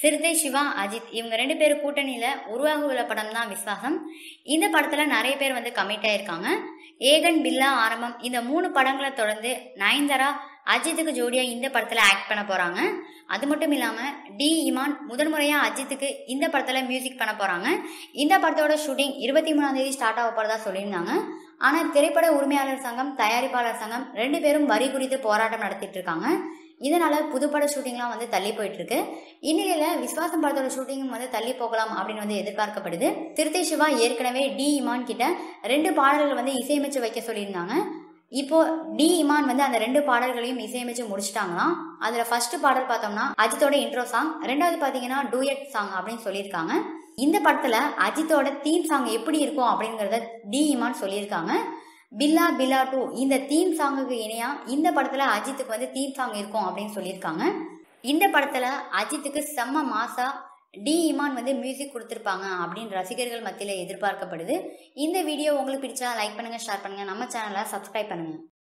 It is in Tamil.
சிறுத்தை சிவா அஜித் இவங்க ரெண்டு பேரும் கூட்டணியில உருவாக உள்ள படம் தான் விஸ்வாசம் இந்த படத்துல நிறைய பேர் வந்து கமிட் ஆயிருக்காங்க ஏகன் பில்லா ஆரம்பம் இந்த மூணு படங்களை தொடர்ந்து நயன்தாரா அஜித்துக்கு ஜோடியா இந்த படத்துல ஆக்ட் பண்ண போறாங்க அது மட்டும் இல்லாம டி இமான் முதல் முறையா அஜித்துக்கு இந்த படத்துல மியூசிக் பண்ண போறாங்க இந்த படத்தோட ஷூட்டிங் இருபத்தி மூணாம் தேதி ஸ்டார்ட் ஆக போறதா சொல்லியிருந்தாங்க ஆனா திரைப்பட உரிமையாளர் சங்கம் தயாரிப்பாளர் சங்கம் ரெண்டு பேரும் வரி குறித்து போராட்டம் நடத்திட்டு இருக்காங்க இதனால புதுப்பட ஷூட்டிங்லாம் வந்து தள்ளி போயிட்டு இருக்கு இந்நிலையில விஸ்வாசம் படத்தோட ஷூட்டிங்கும் வந்து தள்ளி போகலாம் அப்படின்னு வந்து எதிர்பார்க்கப்படுது திருத்தை சிவா ஏற்கனவே டி இமான் கிட்ட ரெண்டு பாடல்கள் வந்து இசையமைச்சு வைக்க சொல்லியிருந்தாங்க இப்போ டி இமான் வந்து அந்த ரெண்டு பாடல்களையும் இசையமைச்சு முடிச்சிட்டாங்களாம் அதுல ஃபர்ஸ்ட் பாடல் பார்த்தோம்னா அஜித்தோட இன்ட்ரோ சாங் ரெண்டாவது பாத்தீங்கன்னா டூயட் சாங் அப்படின்னு சொல்லியிருக்காங்க இந்த படத்துல அஜித்தோட தீம் சாங் எப்படி இருக்கும் அப்படிங்கறத டி இமான் சொல்லியிருக்காங்க பில்லா பில்லா டூ இந்த தீம் சாங்குக்கு இணையா இந்த படத்துல அஜித்துக்கு வந்து தீம் சாங் இருக்கும் அப்படின்னு சொல்லியிருக்காங்க இந்த படத்துல அஜித்துக்கு செம்ம மாசா டி இமான் வந்து மியூசிக் கொடுத்துருப்பாங்க அப்படின்னு ரசிகர்கள் மத்தியில் எதிர்பார்க்கப்படுது இந்த வீடியோ உங்களுக்கு பிடிச்சா லைக் பண்ணுங்க ஷேர் பண்ணுங்க நம்ம சேனலை சப்ஸ்கிரைப் பண்ணுங்க